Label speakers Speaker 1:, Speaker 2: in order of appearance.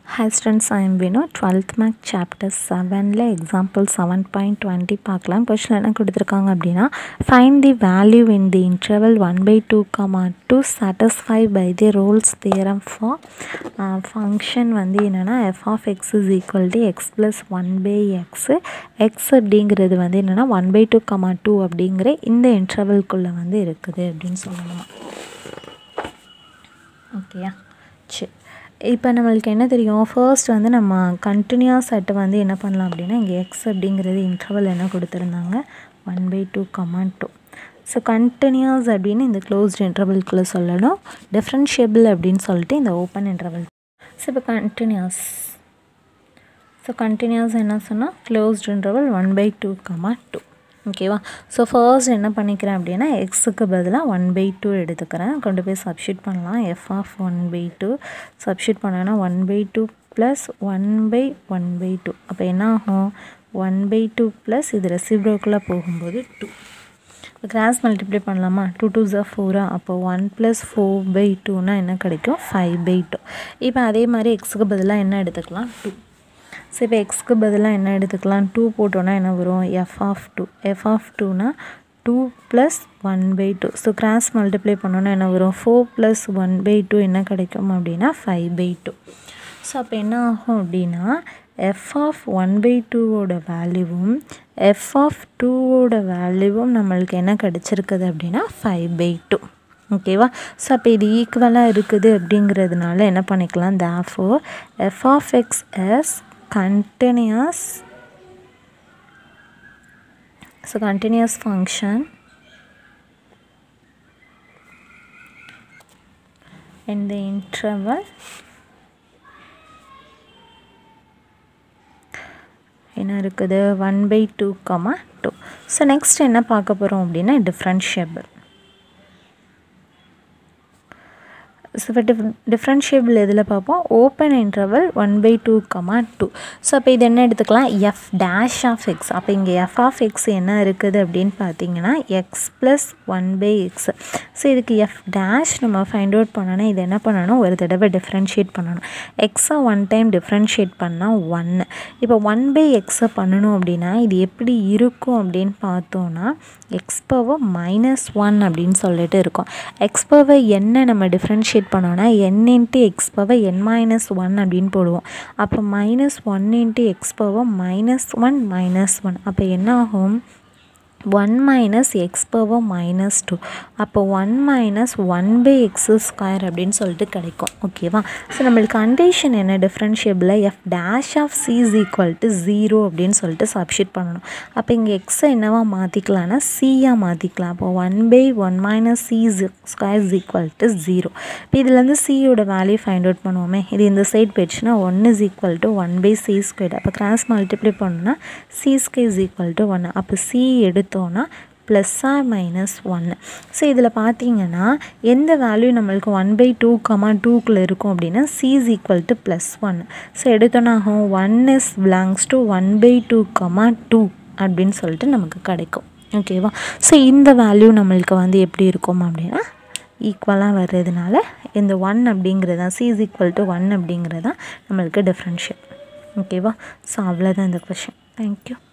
Speaker 1: Hi students, I am Vinu. 12th Mac Chapter 7ல example seven point twenty பார்க்கலாம் question என்ன கொடுத்துருக்காங்க அப்படின்னா find the value in the interval one by two comma two satisfy by the rules theorem for function வந்து என்னென்னா F of X is equal to X plus one by X X அப்படிங்கிறது வந்து என்னென்னா one by two comma two அப்படிங்கிற இந்த இன்டர்வல்குள்ளே வந்து இருக்குது அப்படின்னு சொல்லலாம் ஓகேயா சரி இப்போ நம்மளுக்கு என்ன தெரியும் ஃபர்ஸ்ட் வந்து நம்ம கண்டினியூஸ் செட்டை வந்து என்ன பண்ணலாம் அப்படின்னா இங்கே எக்ஸ் அப்படிங்கிறது இன்டர்வல் என்ன கொடுத்துருந்தாங்க one by two comma two so continuous அப்படின்னு இந்த க்ளோஸ்ட் இன்டர்வல்குள்ளே சொல்லணும் டிஃப்ரென்ஷியபிள் அப்படின்னு சொல்லிட்டு இந்த ஓப்பன் இன்டர்வல் ஸோ இப்போ கண்டினியூஸ் ஸோ கண்டினியூஸ் என்ன சொன்னால் closed interval one by two comma two ஓகேவா ஸோ ஃபர்ஸ்ட் என்ன பண்ணிக்கிறேன் அப்படின்னா எக்ஸுக்கு பதிலாக ஒன் பை டூ எடுத்துக்கிறேன் கொண்டு போய் சப்ஷீட் பண்ணலாம் F of one by two substitute பண்ணோன்னா one by two plus one by one by two அப்போ என்ன ஆகும் ஒன் பை டூ ப்ளஸ் இது ரெசிப்ரோக்குள்ளே போகும்போது டூ இப்போ கிராஸ் மல்டிப்ளை பண்ணலாமா டூ டூ ஜா ஃபோரா அப்போ ஒன் ப்ளஸ் ஃபோர் பை டூனா என்ன கிடைக்கும் ஃபைவ் பை டூ இப்போ அதே மாதிரி எக்ஸுக்கு பதிலாக என்ன எடுத்துக்கலாம் டூ ஸோ இப்போ எக்ஸ்க்கு பதிலாக என்ன எடுத்துக்கலாம் டூ போட்டோன்னா என்ன வரும் F of two F of டூனா two plus one by two so cross multiply பண்ணோன்னா என்ன வரும் four plus one by two என்ன கிடைக்கும் அப்படின்னா ஃபைவ் பை டூ ஸோ அப்போ என்ன ஆகும் அப்படின்னா எஃப் ஆஃப் ஒன் பை டூவோட வேல்யூவும் எஃப் ஆஃப் டூவோட வேல்யூவும் நம்மளுக்கு என்ன கிடச்சிருக்குது அப்படின்னா ஃபைவ் பை டூ ஓகேவா ஸோ அப்போ இது ஈக்குவலாக இருக்குது அப்படிங்கிறதுனால என்ன பண்ணிக்கலாம் therefore F of X is continuous so continuous function in the interval என்ன இருக்குது one by two comma two so next என்ன பார்க்க போகிறோம் அப்படின்னா டிஃப்ரென்ஷியபிள் ஸோ இப்போ டிஃப் டிஃப்ரென்ஷியபிள் எதில் பார்ப்போம் open interval one by two comma two so அப்போ இது என்ன எடுத்துக்கலாம் எஃப் டேஷ் ஆஃப் எக்ஸ் அப்போ இங்கே எஃப் ஆஃப் எக்ஸ் என்ன இருக்குது அப்படின்னு பார்த்தீங்கன்னா X plus one by X so இதுக்கு எஃப் டேஷ் நம்ம ஃபைண்ட் அவுட் பண்ணோன்னா இது என்ன பண்ணணும் ஒரு தடவை டிஃப்ரென்ஷியேட் பண்ணணும் எக்ஸை ஒன் டைம் டிஃப்ரென்ஷியேட் பண்ணால் ஒன்று இப்போ ஒன் பை எக்ஸை பண்ணணும் அப்படின்னா இது எப்படி இருக்கும் அப்படின்னு பார்த்தோன்னா எக்ஸ் பவர் மைனஸ் ஒன் அப்படின்னு சொல்லிட்டு இருக்கும் எக்ஸ் பவர் என்ன நம்ம டிஃப்ரென்ஷியேட் பண்ணோன்னா N into X power N minus one அப்படின்னு போடுவோம் அப்போ minus one into X power minus one minus one அப்போ என்ன ஆகும் one minus X power minus two அப்போ one minus one by X square அப்படின்னு சொல்லிட்டு கிடைக்கும் ஓகேவா ஸோ நம்மளுக்கு கண்டிஷன் என்ன differentiable F dash of C is equal to zero அப்படின்னு சொல்லிட்டு சப்ஷீட் பண்ணணும் அப்போ இங்கே எக்ஸை என்னவா மாற்றிக்கலாம்னா சியாக மாற்றிக்கலாம் அப்போ one by one minus C square is equal to zero இப்போ இதுலேருந்து சியோட வேல்யூ ஃபைண்ட் அவுட் பண்ணுவோமே இது இந்த சைட் போயிடுச்சுன்னா one is equal to one by C square அப்போ கிராஸ் மல்டிப்ளை பண்ணோன்னா C square is equal to one அப்போ சி எடுத்து எடுத்தோன்னா ப்ளஸ் ஆர் மைனஸ் ஒன்று ஸோ இதில் பார்த்தீங்கன்னா எந்த வேல்யூ நம்மளுக்கு ஒன் பை டூ கமா டூக்குள்ளே இருக்கும் அப்படின்னா C is equal to plus one so எடுத்தோன்னா ஆகும் one is belongs to one by two comma two அப்படின்னு சொல்லிட்டு நமக்கு கிடைக்கும் ஓகேவா ஸோ இந்த வேல்யூ நம்மளுக்கு வந்து எப்படி இருக்கும் அப்படின்னா ஈக்குவலாக வர்றதுனால இந்த ஒன் அப்படிங்கிறது தான் C is equal to one அப்படிங்கிறது தான் நம்மளுக்கு டிஃப்ரென்ஷியல் ஓகேவா ஸோ அவ்வளோதான் இந்த கொஷின் தேங்க்யூ